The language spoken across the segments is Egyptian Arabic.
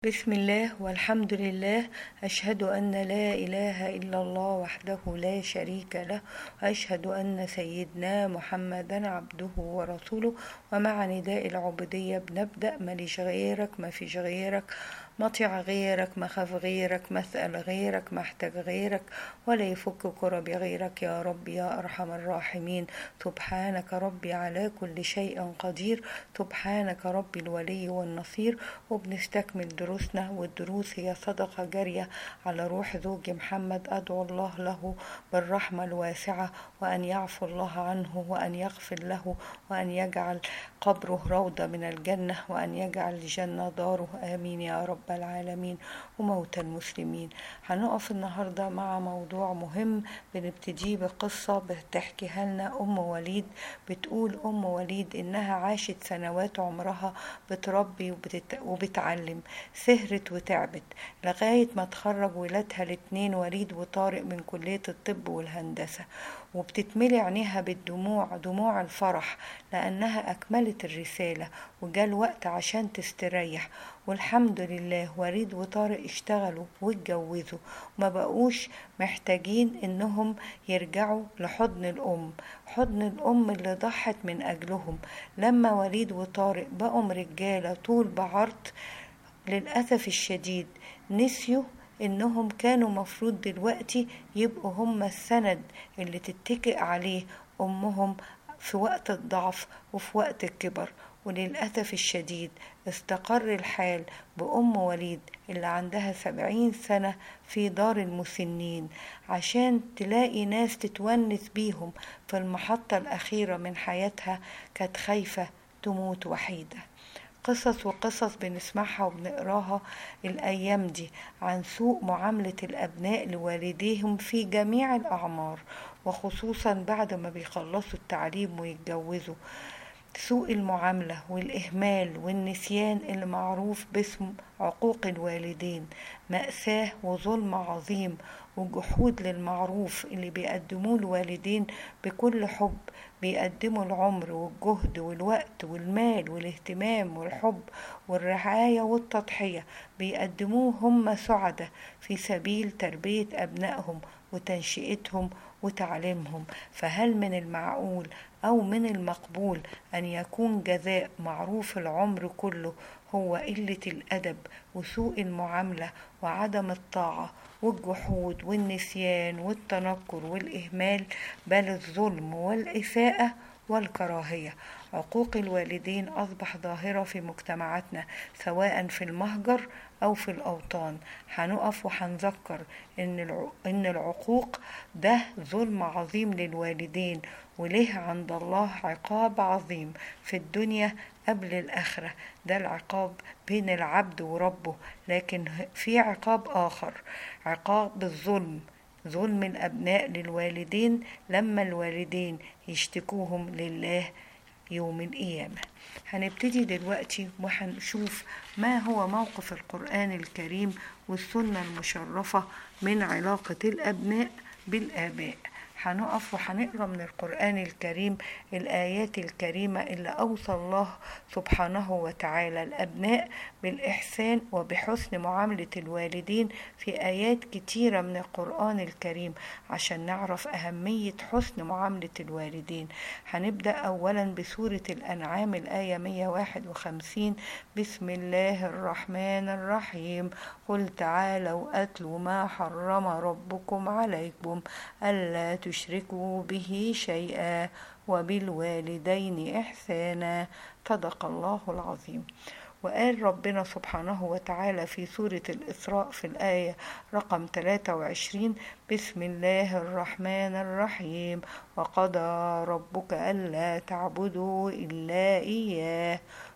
بسم الله والحمد لله أشهد أن لا إله إلا الله وحده لا شريك له وأشهد أن سيدنا محمدا عبده ورسوله ومع نداء العبودية بنبدأ ماليش غيرك ما فيش غيرك مطيع غيرك مخاف غيرك مسأل غيرك محتاج غيرك ولا يفك كرب غيرك يا رب يا أرحم الراحمين سبحانك ربي على كل شيء قدير سبحانك ربي الولي والنصير وبنستكمل دروسنا والدروس هي صدقة جارية على روح زوجي محمد أدعو الله له بالرحمة الواسعة وأن يعفو الله عنه وأن يغفر له وأن يجعل قبره روضة من الجنة وأن يجعل الجنة داره آمين يا رب العالمين وموتى المسلمين هنقف النهاردة مع موضوع مهم بنبتديه بقصة بتحكيها لنا أم وليد بتقول أم وليد إنها عاشت سنوات عمرها بتربي وبتت... وبتعلم سهرت وتعبت لغاية ما تخرج ولادها الاتنين وليد وطارق من كلية الطب والهندسة وبتتملي عينيها بالدموع دموع الفرح لأنها أكملت الرسالة وجاء الوقت عشان تستريح والحمد لله وليد وطارق اشتغلوا واتجوزوا ما بقوش محتاجين انهم يرجعوا لحضن الام حضن الام اللي ضحت من اجلهم لما وليد وطارق بقوا رجاله طول بعرض للاسف الشديد نسيوا انهم كانوا مفروض دلوقتي يبقوا هم السند اللي تتكئ عليه امهم في وقت الضعف وفي وقت الكبر وللأسف الشديد استقر الحال بأم وليد اللي عندها سبعين سنة في دار المسنين عشان تلاقي ناس تتونس بيهم في المحطة الأخيرة من حياتها كانت خايفة تموت وحيدة قصص وقصص بنسمعها وبنقراها الأيام دي عن سوء معاملة الأبناء لوالديهم في جميع الأعمار وخصوصا بعد ما بيخلصوا التعليم ويتجوزوا سوء المعاملة والإهمال والنسيان اللي معروف باسم عقوق الوالدين مأساة وظلم عظيم وجحود للمعروف اللي بيقدموه الوالدين بكل حب بيقدموا العمر والجهد والوقت والمال والاهتمام والحب والرعاية والتضحية بيقدموه هم سعدة في سبيل تربية أبنائهم وتنشئتهم وتعليمهم فهل من المعقول أو من المقبول أن يكون جزاء معروف العمر كله هو قلة الأدب وسوء المعاملة وعدم الطاعة والجحود والنسيان والتنكر والإهمال بل الظلم والإساءة والكراهية عقوق الوالدين أصبح ظاهرة في مجتمعاتنا سواء في المهجر أو في الأوطان هنقف وهنذكر إن إن العقوق ده ظلم عظيم للوالدين وله عند الله عقاب عظيم في الدنيا قبل الآخرة ده العقاب بين العبد وربه لكن في عقاب آخر عقاب الظلم ظلم الأبناء للوالدين لما الوالدين يشتكوهم لله يوم القيامة هنبتدي دلوقتي وهنشوف ما هو موقف القرآن الكريم والسنة المشرفة من علاقة الأبناء بالآباء هنقف وهنقرا من القرآن الكريم الآيات الكريمة اللي أوصى الله سبحانه وتعالى الأبناء بالإحسان وبحسن معاملة الوالدين في آيات كتيرة من القرآن الكريم عشان نعرف أهمية حسن معاملة الوالدين هنبدأ أولا بسورة الأنعام الآية 151 بسم الله الرحمن الرحيم قل تعالوا أتلوا ما حرم ربكم عليكم ألا تشركوا به شيئا وبالوالدين إحسانا صدق الله العظيم وقال ربنا سبحانه وتعالى في سورة الإسراء في الآية رقم 23 بسم الله الرحمن الرحيم وقضى ربك ألا تعبدوا إلا إياه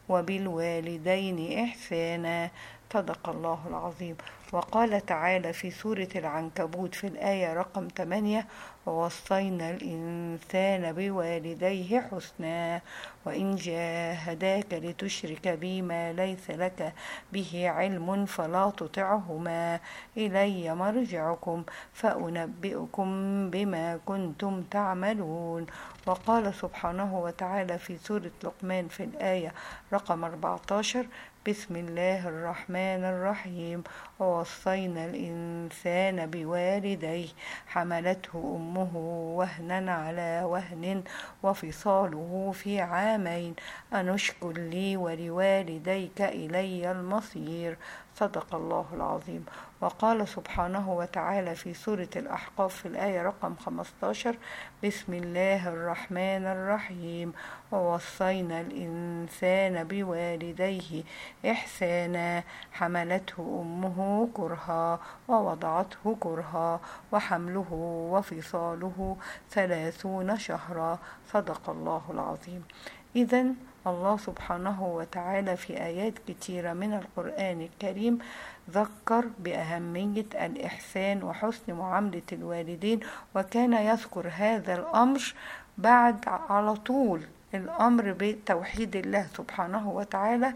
وبالوالدين إحسانا صدق الله العظيم وقال تعالى في سورة العنكبوت في الآية رقم 8 ووصينا الإنسان بوالديه حسنا وإن جاهداك لتشرك بي ما ليس لك به علم فلا تطعهما إلي مرجعكم فأنبئكم بما كنتم تعملون وقال سبحانه وتعالى في سورة لقمان في الآية رقم 14 بسم الله الرحمن الرحيم ووصينا الإنسان بوالديه حملته أمه وهنا على وهن وفصاله في عامين أنشكر لي ولوالديك إلي المصير صدق الله العظيم وقال سبحانه وتعالى في سورة الأحقاف في الآية رقم 15 بسم الله الرحمن الرحيم ووصينا الإنسان بوالديه إحسانا حملته أمه كرها ووضعته كرها وحمله وفصاله ثلاثون شهرا صدق الله العظيم إذا الله سبحانه وتعالى في آيات كتيرة من القرآن الكريم ذكر بأهمية الإحسان وحسن معاملة الوالدين وكان يذكر هذا الأمر بعد على طول الأمر بتوحيد الله سبحانه وتعالى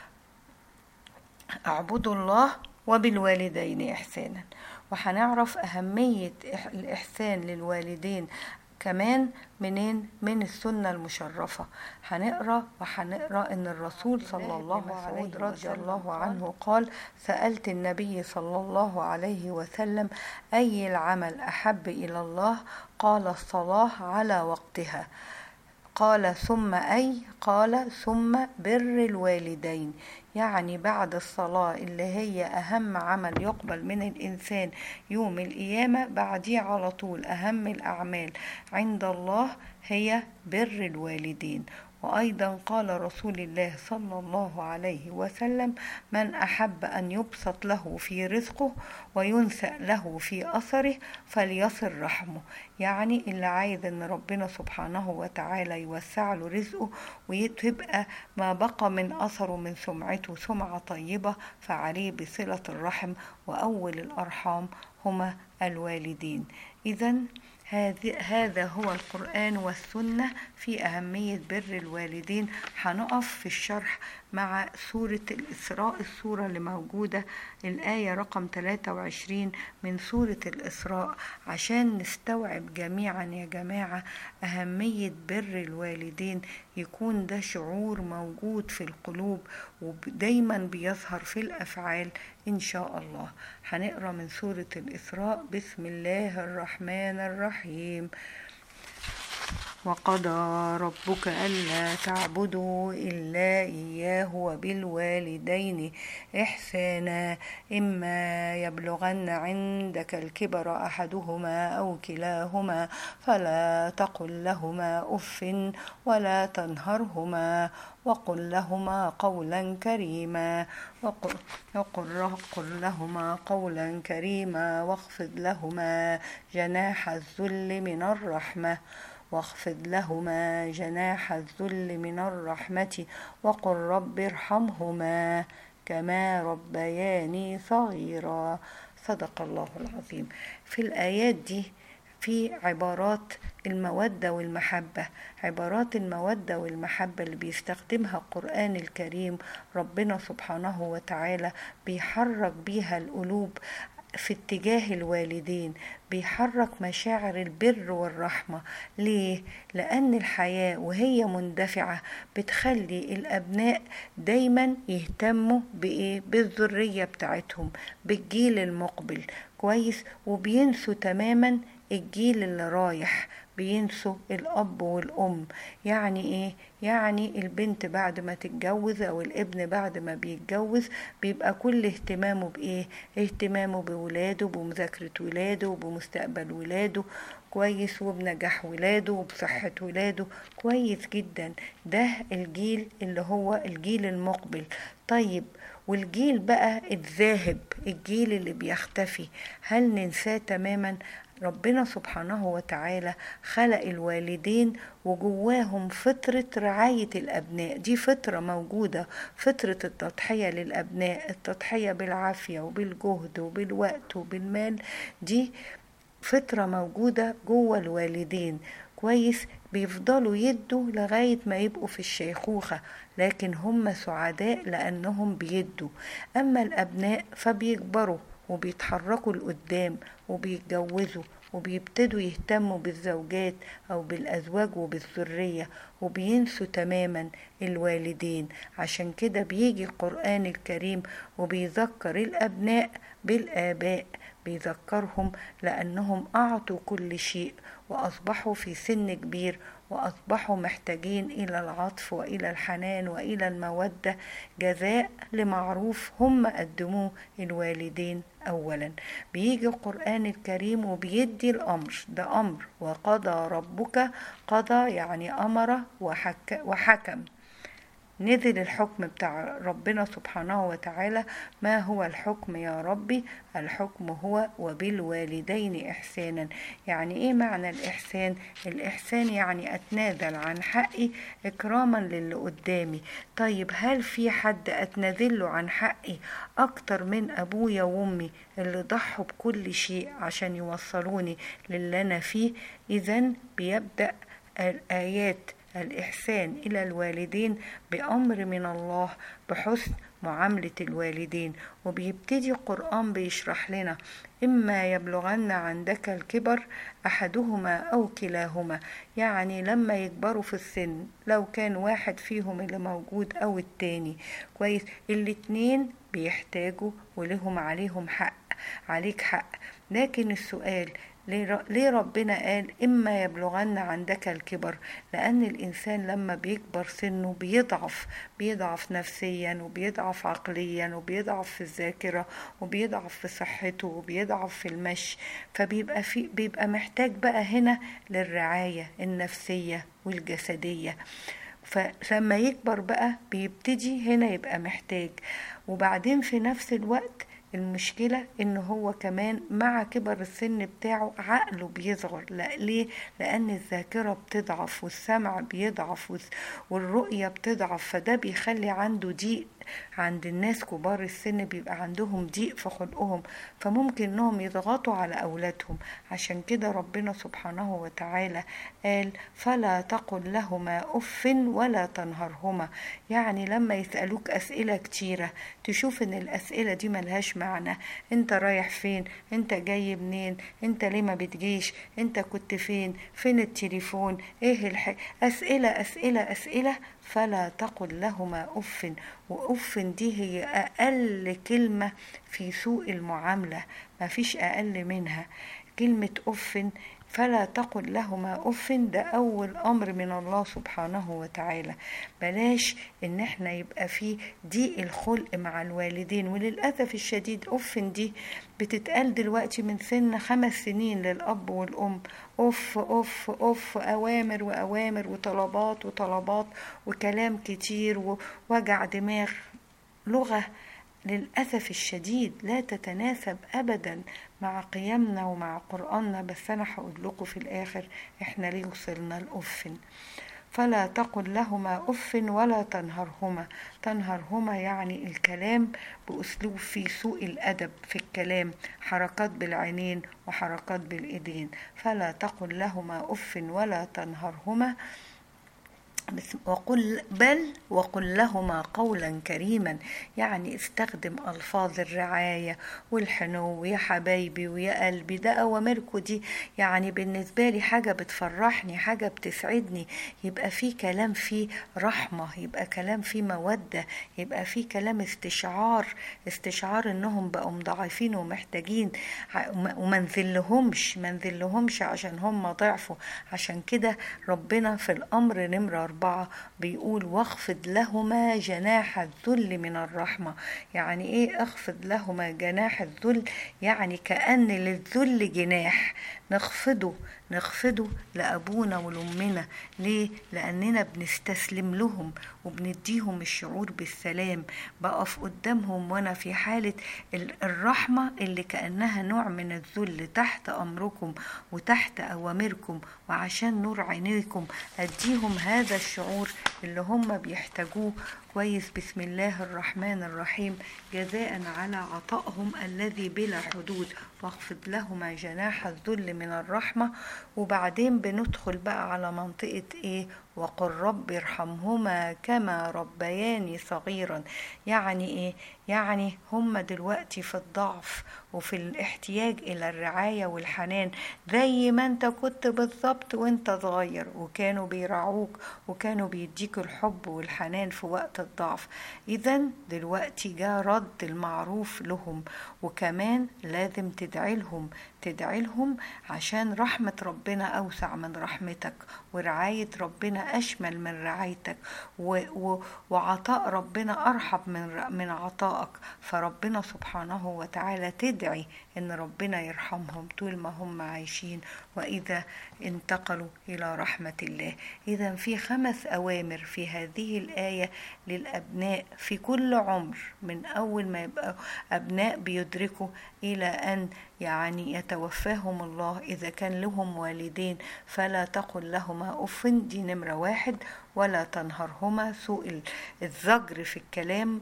اعبدوا الله وبالوالدين إحسانا وهنعرف أهمية الإحسان للوالدين كمان منين من السنة المشرفة هنقرا وهنقرا ان الرسول صلى الله عليه رضي الله عنه قال سألت النبي صلى الله عليه وسلم أي العمل أحب إلى الله قال الصلاة على وقتها قال ثم أي قال ثم بر الوالدين يعني بعد الصلاة اللي هي أهم عمل يقبل من الإنسان يوم القيامة بعديه على طول أهم الأعمال عند الله هي بر الوالدين وأيضا قال رسول الله صلى الله عليه وسلم من أحب أن يبسط له في رزقه وينسأ له في أثره فليصل رحمه يعني اللي عايز ان ربنا سبحانه وتعالى يوسع له رزقه ويبقى ما بقى من اثره من سمعته سمعه طيبه فعليه بصله الرحم واول الارحام هما الوالدين اذا هذا هو القرآن والسنة في أهمية بر الوالدين هنقف في الشرح مع سورة الإسراء السورة اللي موجودة الآية رقم 23 من سورة الإسراء عشان نستوعب جميعا يا جماعة أهمية بر الوالدين يكون ده شعور موجود في القلوب ودايما بيظهر في الأفعال إن شاء الله هنقرأ من سورة الإسراء بسم الله الرحمن الرحيم وقضى ربك ألا تعبدوا إلا إياه وبالوالدين إحسانا إما يبلغن عندك الكبر أحدهما أو كلاهما فلا تقل لهما أف ولا تنهرهما وقل لهما قولا كريما وقل, وقل قل لهما قولا كريما واخفض لهما جناح الذل من الرحمه واخفض لهما جناح الذل من الرحمة وقل رب ارحمهما كما ربياني صغيرا صدق الله العظيم في الآيات دي في عبارات المودة والمحبة عبارات المودة والمحبة اللي بيستخدمها القرآن الكريم ربنا سبحانه وتعالى بيحرك بيها القلوب في اتجاه الوالدين بيحرك مشاعر البر والرحمة ليه؟ لأن الحياة وهي مندفعة بتخلي الأبناء دايما يهتموا بإيه؟ بالذرية بتاعتهم بالجيل المقبل كويس وبينسوا تماما الجيل اللي رايح بينسوا الأب والأم يعني إيه؟ يعني البنت بعد ما تتجوز أو الابن بعد ما بيتجوز بيبقى كل اهتمامه بإيه؟ اهتمامه بولاده بمذاكرة ولاده وبمستقبل ولاده كويس وبنجاح ولاده وبصحة ولاده كويس جدا ده الجيل اللي هو الجيل المقبل طيب والجيل بقى الذاهب الجيل اللي بيختفي هل ننساه تماما ربنا سبحانه وتعالى خلق الوالدين وجواهم فطرة رعاية الأبناء دي فطرة موجودة فطرة التضحية للأبناء التضحية بالعافية وبالجهد وبالوقت وبالمال دي فطرة موجودة جوه الوالدين كويس بيفضلوا يدوا لغاية ما يبقوا في الشيخوخة لكن هم سعداء لأنهم بيدوا أما الأبناء فبيكبروا وبيتحركوا لقدام وبيتجوزوا وبيبتدوا يهتموا بالزوجات أو بالأزواج وبالذرية وبينسوا تماما الوالدين عشان كده بيجي القرآن الكريم وبيذكر الأبناء بالآباء بيذكرهم لأنهم أعطوا كل شيء وأصبحوا في سن كبير وأصبحوا محتاجين إلى العطف وإلى الحنان وإلى المودة جزاء لمعروف هم قدموه الوالدين أولا بيجي القرآن الكريم وبيدي الأمر ده أمر وقضى ربك قضى يعني أمر وحك وحكم نزل الحكم بتاع ربنا سبحانه وتعالى ما هو الحكم يا ربي الحكم هو وبالوالدين إحسانا يعني إيه معنى الإحسان الإحسان يعني أتنازل عن حقي إكراما للي قدامي طيب هل في حد أتنازله عن حقي أكتر من أبويا وأمي اللي ضحوا بكل شيء عشان يوصلوني للي أنا فيه إذا بيبدأ الآيات الإحسان إلى الوالدين بأمر من الله بحسن معاملة الوالدين وبيبتدي القرآن بيشرح لنا إما يبلغن عندك الكبر أحدهما أو كلاهما يعني لما يكبروا في السن لو كان واحد فيهم اللي موجود أو التاني كويس الاتنين بيحتاجوا ولهم عليهم حق عليك حق لكن السؤال ليه ربنا قال إما يبلغن عندك الكبر لأن الإنسان لما بيكبر سنه بيضعف بيضعف نفسيا وبيضعف عقليا وبيضعف في الذاكرة وبيضعف في صحته وبيضعف في المشي فبيبقى في بيبقى محتاج بقى هنا للرعاية النفسية والجسدية فلما يكبر بقى بيبتدي هنا يبقى محتاج وبعدين في نفس الوقت المشكلة ان هو كمان مع كبر السن بتاعه عقله بيصغر لا ليه لان الذاكرة بتضعف والسمع بيضعف والرؤية بتضعف فده بيخلي عنده ضيق عند الناس كبار السن بيبقى عندهم ضيق في خلقهم فممكن انهم يضغطوا على اولادهم عشان كده ربنا سبحانه وتعالى قال فلا تقل لهما اف ولا تنهرهما يعني لما يسالوك اسئله كتيره تشوف ان الاسئله دي ملهاش معنى انت رايح فين انت جاي منين انت ليه ما بتجيش انت كنت فين فين التليفون ايه الح... اسئله اسئله اسئله فلا تقل لهما اف واف دي هي اقل كلمه في سوء المعامله ما فيش اقل منها كلمه اف فلا تقل لهما اف ده اول امر من الله سبحانه وتعالى بلاش ان احنا يبقى في ضيق الخلق مع الوالدين وللاسف الشديد اف دي بتتقال دلوقتي من سن خمس سنين للاب والام اوف اوف اوف اوامر واوامر وطلبات وطلبات وكلام كتير ووجع دماغ لغه للأسف الشديد لا تتناسب أبدا مع قيمنا ومع قرآننا بس أنا هقول لكم في الآخر إحنا ليه وصلنا لأف فلا تقل لهما أف ولا تنهرهما تنهرهما يعني الكلام بأسلوب فيه سوء الأدب في الكلام حركات بالعينين وحركات بالإيدين فلا تقل لهما أف ولا تنهرهما وقل بل وقل لهما قولا كريما يعني استخدم الفاظ الرعايه والحنو يا حبايبي ويا قلبي ده اوامركم دي يعني بالنسبه لي حاجه بتفرحني حاجه بتسعدني يبقى في كلام فيه رحمه يبقى كلام فيه موده يبقى في كلام استشعار استشعار انهم بقوا مضاعفين ومحتاجين وما نذلهمش ما نذلهمش عشان هم ضعفوا عشان كده ربنا في الامر نمره أربعة بيقول واخفض لهما جناح الذل من الرحمة يعني إيه اخفض لهما جناح الذل يعني كأن للذل جناح نخفضه نخفضه لأبونا ولأمنا ليه؟ لأننا بنستسلم لهم وبنديهم الشعور بالسلام بقف قدامهم وأنا في حالة الرحمة اللي كأنها نوع من الذل تحت أمركم وتحت أوامركم وعشان نور عينيكم أديهم هذا الشعور اللي هم بيحتاجوه كويس بسم الله الرحمن الرحيم جزاء على عطائهم الذي بلا حدود واخفض لهما جناح الذل من الرحمة وبعدين بندخل بقى على منطقة ايه وقل رب ارحمهما كما ربياني صغيرا يعني ايه يعني هم دلوقتي في الضعف وفي الاحتياج إلى الرعاية والحنان زي ما انت كنت بالظبط وانت صغير وكانوا بيرعوك وكانوا بيديك الحب والحنان في وقت الضعف إذا دلوقتي جاء رد المعروف لهم وكمان لازم تدعي لهم تدعي لهم عشان رحمة ربنا أوسع من رحمتك ورعاية ربنا أشمل من رعايتك و و وعطاء ربنا أرحب من من عطائك فربنا سبحانه وتعالى تدعي إن ربنا يرحمهم طول ما هم عايشين وإذا انتقلوا إلى رحمة الله إذا في خمس أوامر في هذه الآية للأبناء في كل عمر من أول ما يبقى أبناء بيدركوا إلى أن يعني يتوفاهم الله إذا كان لهم والدين فلا تقل لهما أف دي نمرة واحد ولا تنهرهما سوء الزجر في الكلام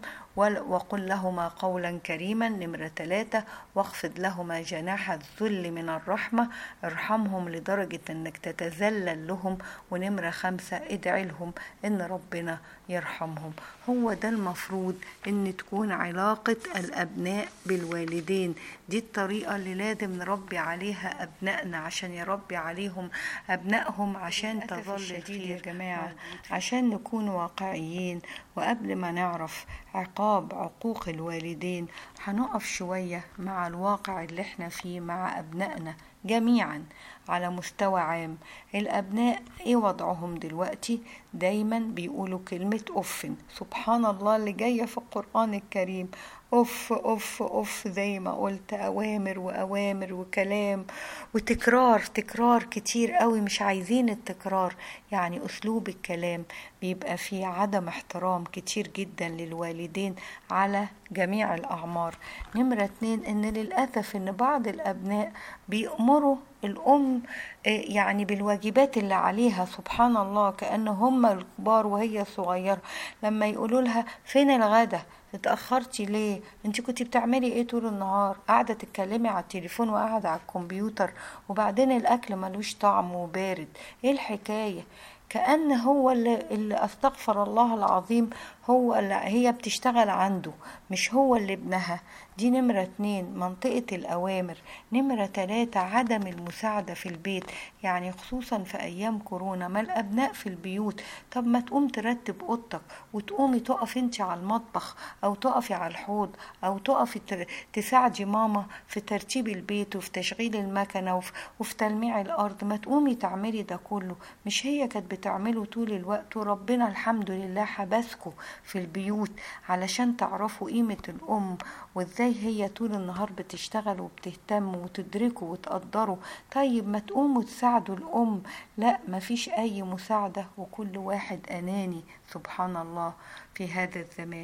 وقل لهما قولا كريما نمرة ثلاثة واخفض لهما جناح الذل من الرحمة ارحمهم لدرجة انك تتذلل لهم ونمرة خمسة ادعي لهم ان ربنا يرحمهم هو ده المفروض ان تكون علاقة الابناء بالوالدين دي الطريقة اللي لازم نربي عليها ابنائنا عشان يربي عليهم ابنائهم عشان تظل الشديد يا جماعة عشان نكون واقعيين وقبل ما نعرف عقاب عقوق الوالدين هنقف شوية مع الواقع اللي احنا فيه مع أبنائنا جميعا على مستوى عام الأبناء إيه وضعهم دلوقتي دايما بيقولوا كلمة أف سبحان الله اللي جاية في القرآن الكريم أف أف أف زي ما قلت أوامر وأوامر وكلام وتكرار تكرار كتير قوي مش عايزين التكرار يعني أسلوب الكلام بيبقى فيه عدم احترام كتير جدا للوالدين على جميع الأعمار نمرة اتنين إن للأسف إن بعض الأبناء بيأمروا الأم يعني بالواجبات اللي عليها سبحان الله كأن هم الكبار وهي صغيرة لما يقولوا لها فين الغدا اتأخرتي ليه انت كنت بتعملي ايه طول النهار قاعدة تتكلمي على التليفون وقاعدة على الكمبيوتر وبعدين الأكل ملوش طعم وبارد ايه الحكاية كأن هو اللي, اللي استغفر الله العظيم هو اللي هي بتشتغل عنده مش هو اللي ابنها دي نمرة اتنين منطقة الأوامر نمرة تلاتة عدم المساعدة في البيت يعني خصوصا في أيام كورونا ما الأبناء في البيوت طب ما تقوم ترتب أوضتك وتقومي تقف انت على المطبخ أو تقفي على الحوض أو تقفي تساعدي ماما في ترتيب البيت وفي تشغيل المكنة وفي, وفي تلميع الأرض ما تقومي تعملي ده كله مش هي كانت بتعمله طول الوقت وربنا الحمد لله حبسكم في البيوت علشان تعرفوا قيمة الأم وازاي هي طول النهار بتشتغل وبتهتم وتدركوا وتقدروا طيب ما تقوموا تساعدوا الأم لا مفيش أي مساعدة وكل واحد أناني سبحان الله في هذا الزمان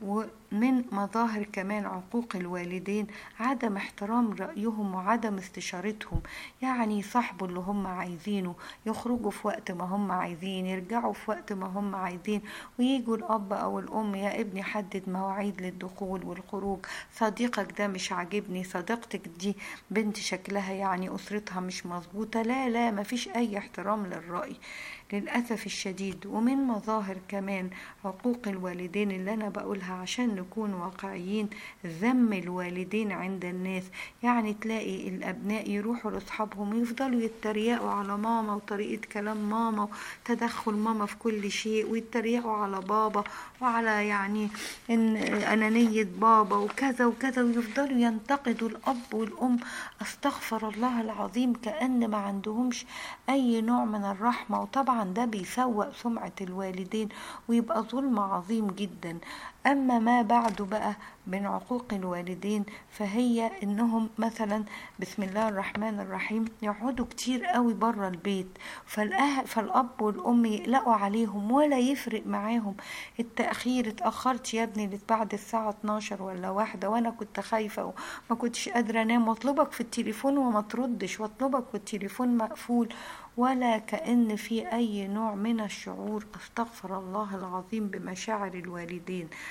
ومن مظاهر كمان عقوق الوالدين عدم احترام رأيهم وعدم استشارتهم يعني يصاحبوا اللي هم عايزينه يخرجوا في وقت ما هم عايزين يرجعوا في وقت ما هم عايزين ويجوا الأب أو الأم يا ابني حدد مواعيد للدخول والخروج صديقك ده مش عاجبني صديقتك دي بنت شكلها يعني أسرتها مش مظبوطة لا لا مفيش أي احترام للرأي للأسف الشديد ومن مظاهر كمان عقوق الوالدين اللي أنا بقولها عشان نكون واقعيين ذم الوالدين عند الناس يعني تلاقي الأبناء يروحوا لأصحابهم يفضلوا يتريقوا على ماما وطريقة كلام ماما وتدخل ماما في كل شيء ويتريقوا على بابا وعلى يعني إن أنانية بابا وكذا وكذا ويفضلوا ينتقدوا الأب والأم أستغفر الله العظيم كأن ما عندهمش أي نوع من الرحمة وطبعا ده بيسوء سمعة الوالدين ويبقى ظلم عظيم جدا أما ما بعده بقى من عقوق الوالدين فهي إنهم مثلا بسم الله الرحمن الرحيم يقعدوا كتير قوي بره البيت فالأهل فالأب والأم يقلقوا عليهم ولا يفرق معاهم التأخير اتأخرت يا ابني بعد الساعة 12 ولا واحدة وأنا كنت خايفة وما كنتش قادرة أنام واطلبك في التليفون وما تردش واطلبك والتليفون مقفول ولا كأن في أي نوع من الشعور أستغفر الله العظيم بمشاعر الوالدين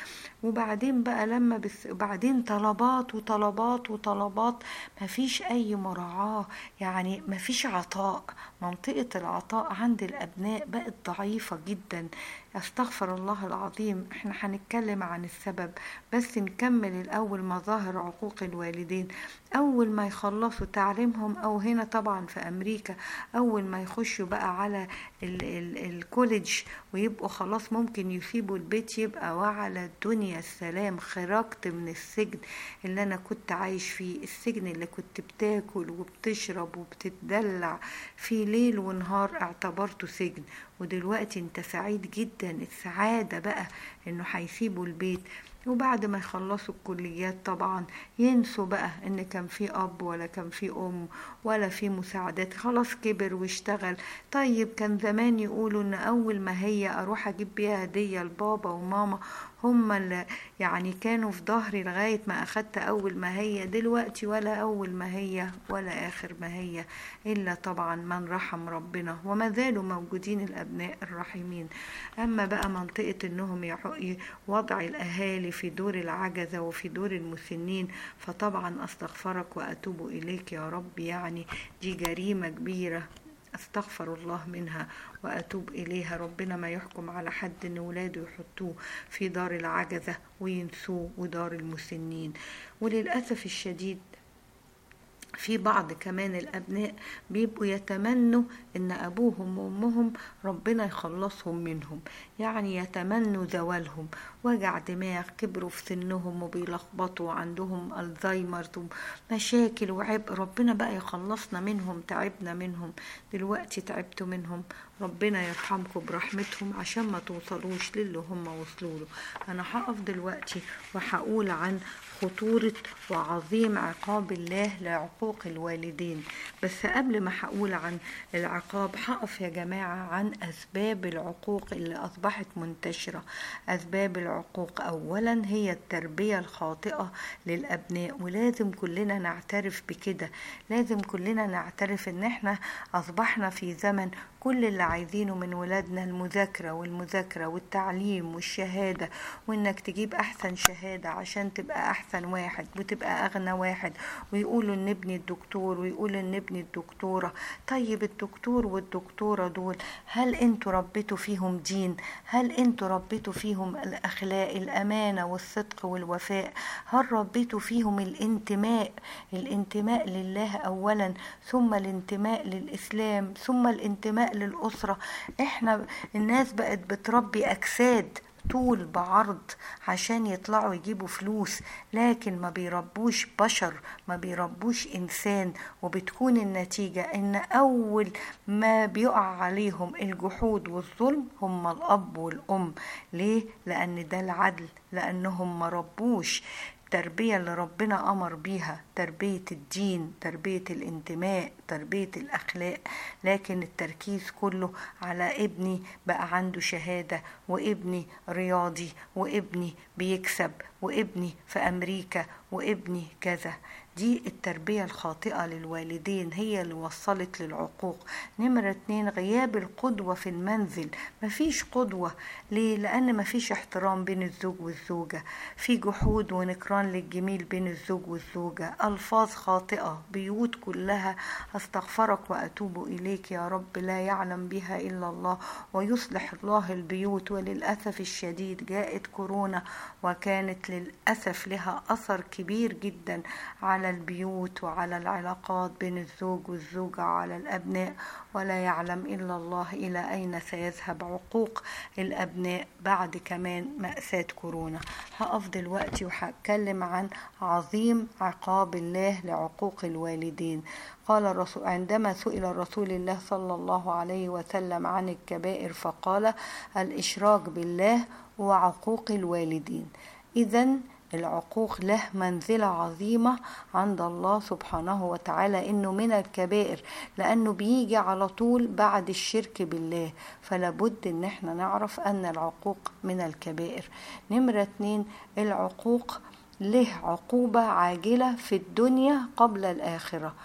وبعدين بقى لما بس بعدين طلبات وطلبات وطلبات مفيش اي مراعاة يعني مفيش عطاء منطقة العطاء عند الابناء بقت ضعيفة جدا استغفر الله العظيم احنا هنتكلم عن السبب بس نكمل الاول مظاهر عقوق الوالدين اول ما يخلصوا تعليمهم او هنا طبعا في امريكا اول ما يخشوا بقى على ال ال الكوليدج ويبقوا خلاص ممكن يسيبوا البيت يبقى وعلى الدنيا السلام خرجت من السجن اللي انا كنت عايش فيه السجن اللي كنت بتاكل وبتشرب وبتتدلع في ليل ونهار اعتبرته سجن ودلوقتي انت سعيد جدا السعادة بقى انه هيسيبوا البيت وبعد ما يخلصوا الكليات طبعا ينسوا بقى ان كان في اب ولا كان في ام ولا في مساعدات خلاص كبر واشتغل طيب كان زمان يقولوا ان اول ما هي اروح اجيب بيها هديه لبابا وماما هم اللي يعني كانوا في ظهري لغاية ما أخدت أول ما هي دلوقتي ولا أول ما هي ولا آخر ما هي إلا طبعا من رحم ربنا وما زالوا موجودين الأبناء الرحيمين أما بقى منطقة إنهم وضع الأهالي في دور العجزة وفي دور المسنين فطبعا أستغفرك وأتوب إليك يا رب يعني دي جريمة كبيرة استغفر الله منها واتوب اليها ربنا ما يحكم على حد ان ولاده يحطوه في دار العجزه وينسوه ودار المسنين وللاسف الشديد في بعض كمان الابناء بيبقوا يتمنوا ان ابوهم وامهم ربنا يخلصهم منهم يعني يتمنوا زوالهم وجع دماغ كبروا في سنهم وبيلخبطوا عندهم الزهايمر مشاكل وعبء ربنا بقى يخلصنا منهم تعبنا منهم دلوقتي تعبتوا منهم ربنا يرحمكم برحمتهم عشان ما توصلوش للي هم وصلوا له انا هقف دلوقتي وهقول عن خطورة وعظيم عقاب الله لعقوق الوالدين بس قبل ما هقول عن العقاب هقف يا جماعة عن أسباب العقوق اللي أصبحت منتشرة أسباب العقوق أولا هي التربية الخاطئة للأبناء ولازم كلنا نعترف بكده لازم كلنا نعترف إن احنا أصبحنا في زمن كل اللي عايزينه من ولادنا المذاكرة والمذاكرة والتعليم والشهادة وإنك تجيب أحسن شهادة عشان تبقى أحسن واحد وتبقى أغنى واحد ويقولوا إن ابني الدكتور ويقولوا إن ابني الدكتورة طيب الدكتور والدكتورة دول هل انتوا ربيتوا فيهم دين هل انتوا ربيتوا فيهم الأخلاق الأمانة والصدق والوفاء هل ربيتوا فيهم الانتماء الانتماء لله أولا ثم الانتماء للإسلام ثم الانتماء للأسرة احنا الناس بقت بتربي أجساد طول بعرض عشان يطلعوا يجيبوا فلوس لكن ما بيربوش بشر ما بيربوش انسان وبتكون النتيجة ان اول ما بيقع عليهم الجحود والظلم هم الاب والام ليه لان ده العدل لانهم ما ربوش التربية اللي ربنا أمر بيها تربية الدين تربية الانتماء تربية الأخلاق لكن التركيز كله على ابني بقى عنده شهادة وابني رياضي وابني بيكسب وابني في أمريكا وابني كذا دي التربية الخاطئة للوالدين هي اللي وصلت للعقوق نمرة اتنين غياب القدوة في المنزل مفيش قدوة ليه؟ لأن مفيش احترام بين الزوج والزوجة في جحود ونكران للجميل بين الزوج والزوجة ألفاظ خاطئة بيوت كلها أستغفرك وأتوب إليك يا رب لا يعلم بها إلا الله ويصلح الله البيوت وللأسف الشديد جاءت كورونا وكانت للأسف لها أثر كبير جدا على البيوت وعلى العلاقات بين الزوج والزوجة على الأبناء ولا يعلم إلا الله إلى أين سيذهب عقوق الأبناء بعد كمان مأساة كورونا هقف دلوقتي وهتكلم عن عظيم عقاب الله لعقوق الوالدين قال الرسول عندما سئل رسول الله صلى الله عليه وسلم عن الكبائر فقال الإشراك بالله وعقوق الوالدين إذا العقوق له منزلة عظيمة عند الله سبحانه وتعالى إنه من الكبائر لأنه بيجي على طول بعد الشرك بالله فلابد إن احنا نعرف أن العقوق من الكبائر نمرة اتنين العقوق له عقوبة عاجلة في الدنيا قبل الآخرة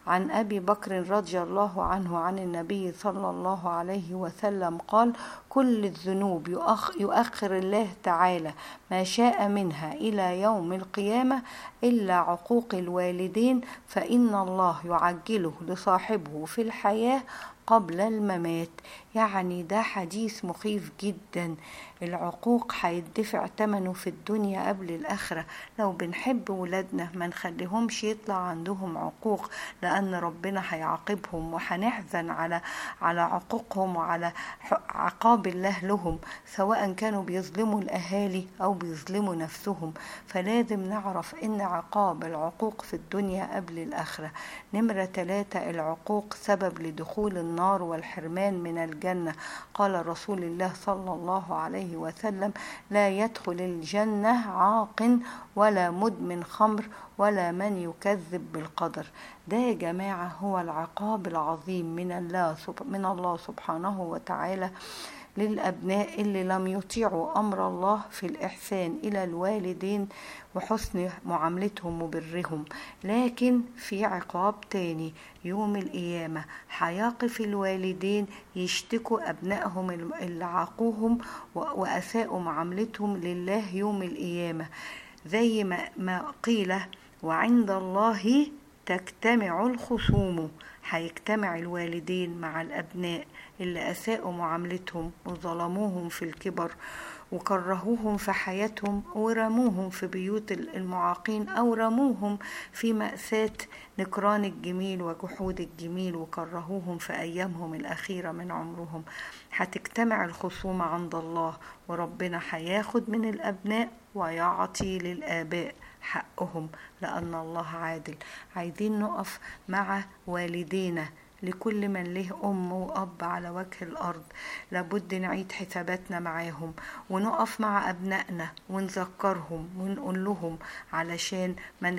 عن أبي بكر رضي الله عنه عن النبي صلى الله عليه وسلم قال كل الذنوب يؤخ يؤخر الله تعالى ما شاء منها إلى يوم القيامة إلا عقوق الوالدين فإن الله يعجله لصاحبه في الحياة قبل الممات يعني ده حديث مخيف جدا العقوق هيدفع تمنه في الدنيا قبل الآخرة لو بنحب ولادنا ما نخليهمش يطلع عندهم عقوق لأن ربنا هيعاقبهم وهنحزن على على عقوقهم وعلى عقاب الله لهم سواء كانوا بيظلموا الأهالي أو بيظلموا نفسهم فلازم نعرف إن عقاب العقوق في الدنيا قبل الآخرة نمرة ثلاثة العقوق سبب لدخول النار والحرمان من الجنة قال رسول الله صلى الله عليه وسلم لا يدخل الجنة عاق ولا مدمن خمر ولا من يكذب بالقدر ده يا جماعة هو العقاب العظيم من الله من الله سبحانه وتعالى للأبناء اللي لم يطيعوا أمر الله في الإحسان إلى الوالدين وحسن معاملتهم وبرهم لكن في عقاب تاني يوم القيامة هيقف الوالدين يشتكوا أبنائهم اللي عاقوهم وأساءوا معاملتهم لله يوم القيامة زي ما, ما قيل وعند الله تجتمع الخصوم هيجتمع الوالدين مع الأبناء اللي أساءوا معاملتهم وظلموهم في الكبر وكرهوهم في حياتهم ورموهم في بيوت المعاقين أو رموهم في مأساة نكران الجميل وجحود الجميل وكرهوهم في أيامهم الأخيرة من عمرهم هتجتمع الخصومة عند الله وربنا هياخد من الأبناء ويعطي للآباء حقهم لأن الله عادل عايزين نقف مع والدينا لكل من له أم وأب على وجه الأرض لابد نعيد حساباتنا معاهم ونقف مع أبنائنا ونذكرهم ونقول لهم علشان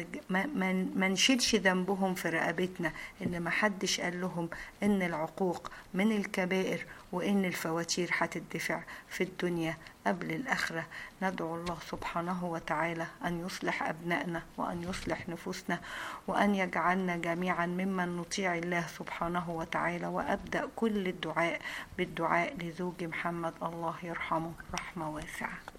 ما نشيلش ذنبهم في رقبتنا إن ما حدش قال لهم إن العقوق من الكبائر وإن الفواتير هتدفع في الدنيا قبل الآخرة ندعو الله سبحانه وتعالى أن يصلح أبنائنا وأن يصلح نفوسنا وأن يجعلنا جميعا ممن نطيع الله سبحانه وتعالى وأبدأ كل الدعاء بالدعاء لزوج محمد الله يرحمه رحمة واسعة